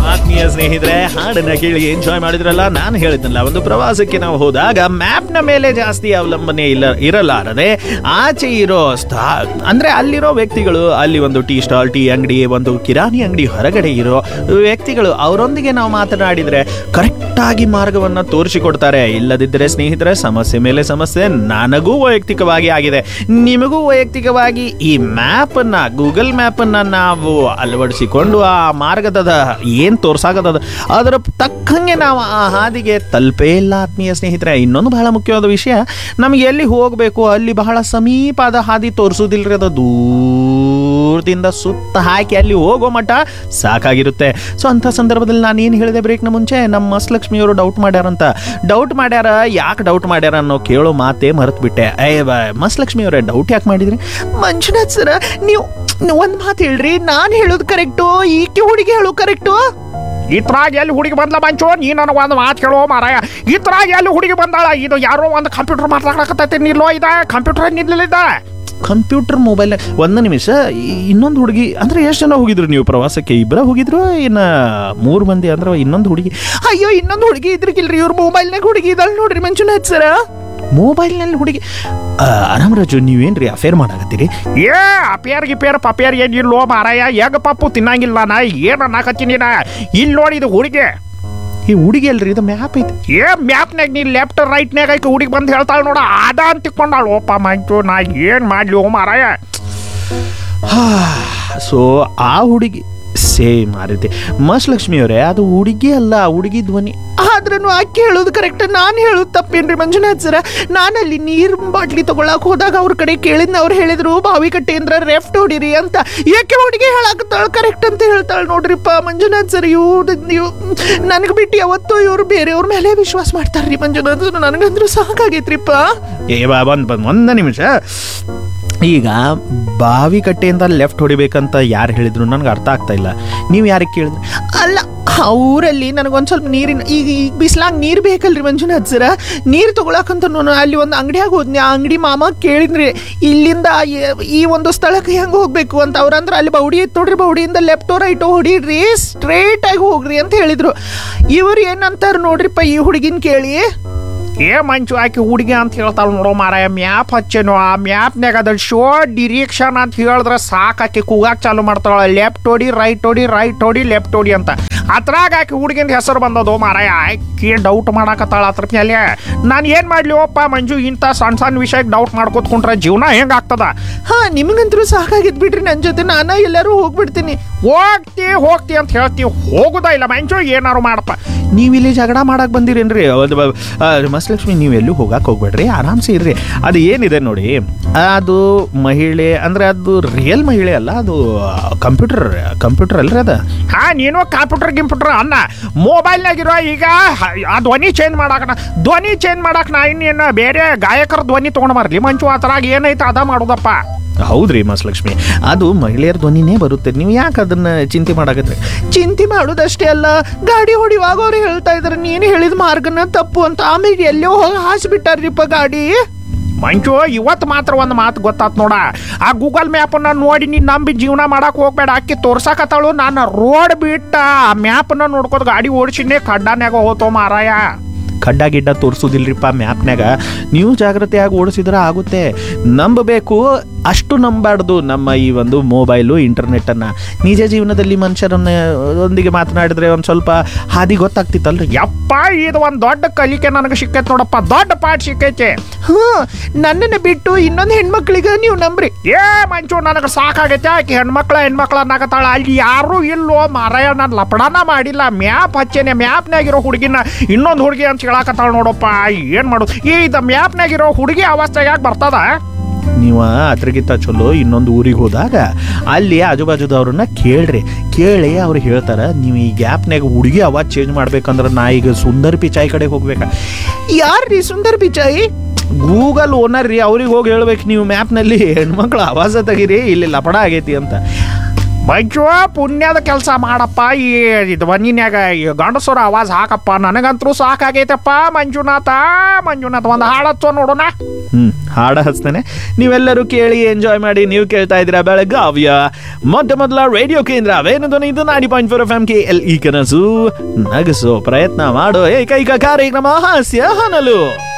ಆತ್ಮೀಯ ಸ್ನೇಹಿತರೆ ಹಾಡನ್ನ ಕೇಳಿ ಎಂಜಾಯ್ ಮಾಡಿದ್ರಲ್ಲ ನಾನು ಹೇಳಿದ್ನಲ್ಲ ಒಂದು ಪ್ರವಾಸಕ್ಕೆ ನಾವು ಹೋದಾಗ ಮ್ಯಾಪ್ನ ಮೇಲೆ ಜಾಸ್ತಿ ಅವಲಂಬನೆ ಇಲ್ಲ ಇರಲಾರದೆ ಆಚೆ ಇರೋ ಸ್ಥಾ ಅಂದ್ರೆ ಅಲ್ಲಿರೋ ವ್ಯಕ್ತಿಗಳು ಅಲ್ಲಿ ಒಂದು ಟೀ ಸ್ಟಾಲ್ ಟೀ ಅಂಗಡಿ ಒಂದು ಕಿರಾಣಿ ಅಂಗಡಿ ಹೊರಗಡೆ ಇರೋ ವ್ಯಕ್ತಿಗಳು ಅವರೊಂದಿಗೆ ನಾವು ಮಾತನಾಡಿದ್ರೆ ಕರೆಕ್ಟ್ ಆಗಿ ಮಾರ್ಗವನ್ನ ತೋರಿಸಿಕೊಡ್ತಾರೆ ಇಲ್ಲದಿದ್ದರೆ ಸ್ನೇಹಿತರೆ ಸಮಸ್ಯೆ ಮೇಲೆ ಸಮಸ್ಯೆ ನನಗೂ ವೈಯಕ್ತಿಕವಾಗಿ ಆಗಿದೆ ನಿಮಗೂ ವೈಯಕ್ತಿಕವಾಗಿ ಈ ಮ್ಯಾಪ್ ಅನ್ನ ಗೂಗಲ್ ಮ್ಯಾಪ್ ಅನ್ನ ನಾವು ಅಳವಡಿಸಿಕೊಂಡು ಆ ಮಾರ್ಗದ ಏನ್ ತೋರ್ಸಾಗದ ಅದರ ತಕ್ಕಂಗೆ ನಾವು ಆ ಹಾದಿಗೆ ತಲುಪೇ ಇಲ್ಲ ಆತ್ಮೀಯ ಸ್ನೇಹಿತರೆ ಇನ್ನೊಂದು ಬಹಳ ಮುಖ್ಯವಾದ ವಿಷಯ ನಮಗೆ ಎಲ್ಲಿ ಹೋಗಬೇಕು ಅಲ್ಲಿ ಬಹಳ ಸಮೀಪದ ಹಾದಿ ತೋರಿಸೋದಿಲ್ರಿ ಅದು ದೂರದಿಂದ ಸುತ್ತ ಹಾಕಿ ಅಲ್ಲಿ ಹೋಗೋ ಮಟ್ಟ ಸಾಕಾಗಿರುತ್ತೆ ಸೊ ಅಂಥ ಸಂದರ್ಭದಲ್ಲಿ ನಾನು ಏನು ಹೇಳಿದೆ ಬ್ರೇಕ್ನ ಮುಂಚೆ ನಮ್ಮ ಮಸ್ಲಕ್ಷ್ಮಿಯವರು ಡೌಟ್ ಮಾಡ್ಯಾರಂತ ಡೌಟ್ ಮಾಡ್ಯಾರ ಯಾಕೆ ಡೌಟ್ ಮಾಡ್ಯಾರ ಅನ್ನೋ ಕೇಳೋ ಮಾತೇ ಮರೆತು ಬಿಟ್ಟೆ ಏ ಬಾ ಮಸ್ಲಕ್ಷ್ಮಿ ಅವರೇ ಡೌಟ್ ಯಾಕೆ ಮಾಡಿದ್ರಿ ಮಂಜುನಾಥ್ ಸರ ನೀವು ಒಂದು ಮಾತು ಹೇಳ್ರಿ ನಾನು ಹೇಳೋದು ಕರೆಕ್ಟು ಈಕೆ ಹುಡುಗಿ ಹೇಳೋದು ಕರೆಕ್ಟು ಇತ್ರಾಗ ಎಲ್ಲಿ ಹುಡುಗಿ ಬಂದ್ಲ ಮಂಚು ನೀ ನನಗೆ ಒಂದು ಮಾತು ಕೇಳೋ ಮಾರಾಯ ಇತ್ರಾಗ ಎಲ್ಲಿ ಹುಡುಗಿ ಬಂದಾಳ ಇದು ಯಾರೋ ಒಂದು ಕಂಪ್ಯೂಟರ್ ಮಾತಾಡಕತ್ತೈತಿ ನಿಲ್ಲೋ ಇದ ಕಂಪ್ಯೂಟರ್ ನಿಲ್ಲಲಿದ ಕಂಪ್ಯೂಟರ್ ಮೊಬೈಲ್ ಒಂದು ನಿಮಿಷ ಈ- ಇನ್ನೊಂದು ಹುಡುಗಿ ಅಂದ್ರೆ ಎಷ್ಟು ಜನ ಹೋಗಿದ್ರು ನೀವು ಪ್ರವಾಸಕ್ಕೆ ಇಬ್ಬರ ಹೋಗಿದ್ರು ಇನ್ನ ಮೂರು ಮಂದಿ ಅಂದ್ರೆ ಇನ್ನೊಂದು ಹುಡುಗಿ ಅಯ್ಯೋ ಇನ್ನೊಂದು ಹುಡುಗಿ ಇದ್ರಿಗಿಲ್ರಿ ಇವ್ರ ಮೊಬೈಲ್ನಾಗ ಹುಡುಗಿ ಇದ್ದಾಳೆ ನೋಡ್ರಿ ಮಂಜುನಾಥ್ ಸರ ಮೊಬೈಲ್ನಲ್ಲಿ ಹುಡುಗಿ ಆ, ಆರಾಮ್ ರಾಜು ನೀವೇನ್ರಿ ಅಫೇರ್ ಮಾಡಾಕತ್ತೀರಿ ಏ ಅಪೇರ್ ಗಿಪೇರ್ ಪಪೇರ್ ಏನ್ ಇಲ್ಲೋ ಮಾರಾಯ ಹೆಗ್ ಪಪ್ಪು ತಿನ್ನಂಗಿಲ್ಲ ನಾ ಏನ್ ಅನ್ನಕತ್ತೀನಿ ನಾ ಇಲ್ಲಿ ನೋಡಿ ಇದು ಹುಡುಗಿ ಈ ಹುಡುಗಿ ಅಲ್ರಿ ಇದು ಮ್ಯಾಪ್ ಐತಿ ಏ ಮ್ಯಾಪ್ನಾಗ ನೀ ಲೆಫ್ಟ್ ರೈಟ್ನಾಗ ಐತಿ ಹುಡುಗಿ ಬಂದು ಹೇಳ್ತಾಳ ನೋಡ ಅದ ಅಂತ ತಿಕ್ಕೊಂಡಾಳ ಓಪ ಮಂಚು ನಾ ಏನ್ ಮಾಡ್ಲಿ ಓ ಮಾರಾಯ ಸೊ ಆ ಹುಡುಗಿ ಸೇಮ್ ಆ ರೀತಿ ಮಸ್ ಲಕ್ಷ್ಮಿ ಅವರೇ ಅದು ಹುಡುಗಿ ಅಲ್ಲ ಹುಡುಗಿ ಧ್ವನಿ ಆದ್ರೂ ಆಕೆ ಹೇಳೋದು ಕರೆಕ್ಟ್ ನಾನು ಹೇಳೋದು ತಪ್ಪೇನ್ರಿ ಮಂಜುನಾಥ್ ಸರ ನಾನಲ್ಲಿ ನೀರ್ ಬಾಟ್ಲಿ ತಗೊಳಕ್ ಹೋದಾಗ ಅವ್ರ ಕಡೆ ಕೇಳಿದ್ನ ಅವ್ರು ಹೇಳಿದ್ರು ಬಾವಿ ಕಟ್ಟೆ ಅಂದ್ರೆ ರೆಫ್ಟ್ ಹೊಡಿರಿ ಅಂತ ಯಾಕೆ ಹುಡುಗಿ ಹೇಳಾಕತ್ತಾಳ ಕರೆಕ್ಟ್ ಅಂತ ಹೇಳ್ತಾಳೆ ನೋಡ್ರಿಪ್ಪ ಮಂಜುನಾಥ್ ಸರ್ ಇವ್ರು ನೀವು ನನಗೆ ಬಿಟ್ಟು ಯಾವತ್ತೂ ಇವ್ರು ಬೇರೆಯವ್ರ ಮೇಲೆ ವಿಶ್ವಾಸ ಮಾಡ್ತಾರ್ರಿ ಮಂಜುನಾಥ್ ಸರ್ ನನಗಂದ್ರೂ ಸಾಕಾಗೈತ್ರಿಪ್ಪ ಏ ಬಾ ಬಂದ್ ಬಂದ್ ಒಂದು ನಿಮಿಷ ಈಗ ಬಾವಿ ಕಟ್ಟೆಯಿಂದ ಲೆಫ್ಟ್ ಹೊಡಿಬೇಕಂತ ಯಾರು ಹೇಳಿದ್ರು ನನಗೆ ಅರ್ಥ ಆಗ್ತಾ ಇಲ್ಲ ನೀವು ಯಾರಿಗೆ ಕೇಳಿದ್ರಿ ಅಲ್ಲ ಅವರಲ್ಲಿ ನನಗೊಂದು ಸ್ವಲ್ಪ ನೀರಿನ ಈಗ ಈಗ ಬಿಸ್ಲಾಗ ನೀರು ಬೇಕಲ್ರಿ ಮಂಜುನಾಥ್ ಸರ ನೀರು ತೊಗೊಳಕಂತ ನಾನು ಅಲ್ಲಿ ಒಂದು ಅಂಗಡಿಯಾಗ ಹೋದ್ನಿ ಆ ಅಂಗಡಿ ಮಾಮ ಕೇಳಿದ್ರಿ ಇಲ್ಲಿಂದ ಈ- ಈ ಒಂದು ಸ್ಥಳಕ್ಕೆ ಹೆಂಗೆ ಹೋಗಬೇಕು ಅಂತ ಅವ್ರಂದ್ರೆ ಅಲ್ಲಿ ಬೌಡಿ ಐತೆ ನೋಡ್ರಿ ಬೌಡಿಯಿಂದ ಲೆಫ್ಟೋ ರೈಟೋ ಹೊಡೀರಿ ಸ್ಟ್ರೇಟ್ ಆಗಿ ಹೋಗ್ರಿ ಅಂತ ಹೇಳಿದ್ರು ಇವ್ರು ಏನಂತಾರ ನೋಡ್ರಿಪ್ಪ ಈ ಹುಡುಗಿನ ಕೇಳಿ ಏ ಮಂಚು ಆಕೆ ಹುಡುಗಿ ಅಂತ ಹೇಳ್ತಾಳ ನೋಡೋ ಮಾರಾಯ ಮ್ಯಾಪ್ ಹಚ್ಚೇನು ಆ ಮ್ಯಾಪ್ನಾಗ ಅದ್ರ ಶೋ ಡಿರೆಕ್ಷನ್ ಅಂತ ಹೇಳಿದ್ರೆ ಸಾಕು ಆಕೆ ಕೂಗಾಕ್ ಚಾಲು ಮಾಡ್ತಾಳ ಲೆಫ್ಟ್ ಹೊಡಿ ರೈಟ್ ಹೊಡಿ ರೈಟ್ ಹೊಡಿ ಲೆಫ್ಟ್ ಹೊಡಿ ಅಂತ ಅದ್ರಾಗ ಆಕೆ ಹುಡುಗಿಂದ ಹೆಸರು ಬಂದದು ಮಾರಾಯ ಆಕೆ ಡೌಟ್ ಮಾಡಾಕತ್ತಾಳ ಅದ್ರ ಮೇಲೆ ನಾನು ಏನು ಮಾಡ್ಲಿ ಒಪ್ಪ ಮಂಜು ಇಂಥ ಸಣ್ಣ ಸಣ್ಣ ವಿಷಯಕ್ಕೆ ಡೌಟ್ ಮಾಡ್ಕೊತ್ಕೊಂಡ್ರೆ ಜೀವನ ಹೆಂಗಾಗ್ತದ ಹಾ ನಿಮಗಂತರೂ ಸಾಕಾಗಿದ್ ಬಿಡ್ರಿ ನನ್ನ ಜೊತೆ ನಾನು ಎಲ್ಲರೂ ಹೋಗ್ಬಿಡ್ತೀನಿ ಹೋಗ್ತಿ ಹೋಗ್ತಿ ಅಂತ ಹೇಳ್ತಿ ಹೋಗುದ ಇಲ್ಲ ಮಂಜು ಏನಾರು ಮಾಡಪ್ಪ ನೀವು ಇಲ್ಲಿ ಜಗಳ ಮಾಡಕ್ ಬಂದಿರೇನ್ರಿ ಅದು ಬ- ಆ, ಮಸ್ಲಕ್ಷ್ಮಿ ನೀವು ಎಲ್ಲೂ ಹೋಗಕ್ಕೆ ಹೋಗ್ಬೇಡ್ರಿ ಆರಾಮ್ಸೆ ಇರ್ರಿ ಅದು ಏನಿದೆ ನೋಡಿ ಅದು ಮಹಿಳೆ ಅಂದ್ರೆ ಅದು ರಿಯಲ್ ಮಹಿಳೆ ಅಲ್ಲ ಅದು ಕಂಪ್ಯೂಟರ್ ಕಂಪ್ಯೂಟರ್ ಅಲ್ರಿ ಅದ ಹಾ ನೀನು ಕಂಪ್ಯೂಟರ್ ಗಿಂಪ್ಯೂಟರ್ ಅನ್ನ ಮೊಬೈಲ್ನಾಗಿರೋ ಈಗ ಹ- ಆ ಧ್ವನಿ ಚೇಂಜ್ ಮಾಡಾಕ ಧ್ವನಿ ಚೇಂಜ್ ಮಾಡಾಕ ನಾ ಇನ್ನೇನು ಬೇರೆ ಗಾಯಕರ ಧ್ವನಿ ತೊಗೊಂಡು ಬರ್ಲಿ ಮಂಚು ಅದ್ರಾಗ ಏನೈತೆ ಅದ ಮಾಡೋದಪ್ಪ ಹೌದ್ರಿ ಮಸ್ಲಕ್ಷ್ಮಿ ಅದು ಮಹಿಳೆಯರ ಧ್ವನಿನೇ ಬರುತ್ತೆ ನೀವು ಯಾಕೆ ಅದನ್ನ ಚಿಂತೆ ಮಾಡಕತ್ರಿ ಚಿಂತೆ ಮಾಡೋದಷ್ಟೇ ಅಲ್ಲ ಗಾಡಿ ಹೊಡಿವಾಗ ಅವ್ರು ಹೇಳ್ತಾ ಇದಾರೆ ನೀನು ಹೇಳಿದ ಮಾರ್ಗನ ತಪ್ಪು ಅಂತ ಆಮೇಲೆ ಎಲ್ಲೋ ಹೋಗಿ ಹಾಸ್ಬಿಟ್ಟಾರ್ರಿಪ್ಪ ಗಾಡಿ ಮಂಚು ಇವತ್ತು ಮಾತ್ರ ಒಂದು ಮಾತು ಗೊತ್ತಾತ್ ನೋಡ ಆ ಗೂಗಲ್ ಮ್ಯಾಪನ್ನ ನೋಡಿ ನೀನು ನಂಬಿ ಜೀವನ ಮಾಡಕ್ ಹೋಗ್ಬೇಡ ಅಕ್ಕಿ ತೋರ್ಸಕತ್ತಾಳು ನಾನು ರೋಡ್ ಬಿಟ್ಟ ಆ ಮ್ಯಾಪನ್ನ ನೋಡ್ಕೋತ ಗಾಡಿ ಓಡಿಸಿನೇ ಖಡ್ಡನ್ಯಾಗ ಹೋತೋ ಮಾರಾಯ ಖಡ್ಡ ಗಿಡ್ಡ ತೋರಿಸೋದಿಲ್ರಿಪ್ಪ ಮ್ಯಾಪ್ನಾಗ ನೀವು ಜಾಗ್ರತೆಯಾಗಿ ಓಡಿಸಿದ್ರೆ ಆಗುತ್ತೆ ನಂಬಬೇಕು ಅಷ್ಟು ನಂಬಾರ್ದು ನಮ್ಮ ಈ ಒಂದು ಮೊಬೈಲು ಇಂಟರ್ನೆಟ್ಟನ್ನು ನಿಜ ಜೀವನದಲ್ಲಿ ಮನುಷ್ಯರನ್ನ ಒಂದಿಗೆ ಮಾತನಾಡಿದ್ರೆ ಒಂದು ಸ್ವಲ್ಪ ಹಾದಿ ಗೊತ್ತಾಗ್ತಿತ್ತಲ್ರಿ ಯಪ್ಪ ಇದು ಒಂದು ದೊಡ್ಡ ಕಲಿಕೆ ನನಗೆ ಸಿಕ್ಕೈತೆ ನೋಡಪ್ಪ ದೊಡ್ಡ ಪಾಠ ಸಿಕ್ಕೈತೆ ಹ್ಞೂ ನನ್ನನ್ನು ಬಿಟ್ಟು ಇನ್ನೊಂದು ಹೆಣ್ಮಕ್ಳಿಗೆ ನೀವು ನಂಬ್ರಿ ಏ ಮಂಚು ನನಗೆ ಸಾಕಾಗೈತೆ ಆಕಿ ಹೆಣ್ಮಕ್ಳ ಹೆಣ್ಮಕ್ಳ ಅನ್ನಕತ್ತಾಳ ಅಲ್ಲಿ ಯಾರು ಇಲ್ಲೋ ಮಾರಾಯ ನಾನು ಲಪಡಾನ ಮಾಡಿಲ್ಲ ಮ್ಯಾಪ್ ಹಚ್ಚೇನೆ ಮ್ಯಾಪ್ನಾಗಿರೋ ಹುಡುಗಿನ ಇನ್ನೊಂದು ಹುಡುಗಿ ಅಂತ ಹೇಳಕತ್ತಾಳ ನೋಡಪ್ಪ ಏನು ಮಾಡೋದು ಈ ಇದು ಮ್ಯಾಪ್ನಾಗಿರೋ ಹುಡುಗಿ ಅವಸ್ಥೆ ಯಾಕೆ ಬರ್ತದ ನೀವು ಅದ್ರಗಿಂತ ಚಲೋ ಇನ್ನೊಂದು ಊರಿಗೆ ಹೋದಾಗ ಅಲ್ಲಿ ಆಜುಬಾಜುದವ್ರನ್ನ ಕೇಳ್ರಿ ಕೇಳಿ ಅವ್ರು ಹೇಳ್ತಾರ ನೀವು ಈ ಗ್ಯಾಪ್ನಾಗ ಹುಡುಗಿ ಅವಾಜ್ ಚೇಂಜ್ ಮಾಡ್ಬೇಕಂದ್ರೆ ನಾ ಈಗ ಸುಂದರ್ ಪಿಚಾಯಿ ಕಡೆ ಹೋಗ್ಬೇಕಾ ಯಾರ್ರಿ ಸುಂದರ್ ಪಿಚಾಯಿ ಗೂಗಲ್ ಓನರ್ ರೀ ಅವ್ರಿಗೆ ಹೋಗಿ ಹೇಳ್ಬೇಕು ನೀವು ಮ್ಯಾಪ್ನಲ್ಲಿ ಹೆಣ್ಮಕ್ಳು ಆವಾಜ ತೆಗೀರಿ ಇಲ್ಲಿ ಲಪಡ ಆಗೈತಿ ಅಂತ ಮಂಜು ಪುಣ್ಯದ ಕೆಲಸ ಮಾಡಪ್ಪ ಈ ಇದು ಮನಿನ್ಯಾಗ ಈ ಗಂಡಸರ ಆವಾಜ್ ಹಾಕಪ್ಪ ನನಗಂತರೂ ಸಾಕಾಗೈತಪ್ಪ ಮಂಜುನಾಥ ಮಂಜುನಾಥ ಒಂದು ಹಾಡಚ್ಚೋ ನೋಡೋಣ ಹ್ಮ್ ಹಾಡ ಹಚ್ತೇನೆ ನೀವೆಲ್ಲರೂ ಕೇಳಿ ಎಂಜಾಯ್ ಮಾಡಿ ನೀವು ಕೇಳ್ತಾ ಇದ್ದೀರಾ ಬೆಳಗಾವ್ಯ ಮೊಟ್ಟ ಮೊದಲ ರೇಡಿಯೋ ಕೇಂದ್ರ ವೇಣುಧ್ವನಿ ಇದು ninety point four F M K L E ಕನಸು ನಗಸೋ ಪ್ರಯತ್ನ ಮಾಡೋ ಏಕೈಕ ಕಾರ್ಯಕ್ರಮ ಹಾಸ್ಯ ಹನಲು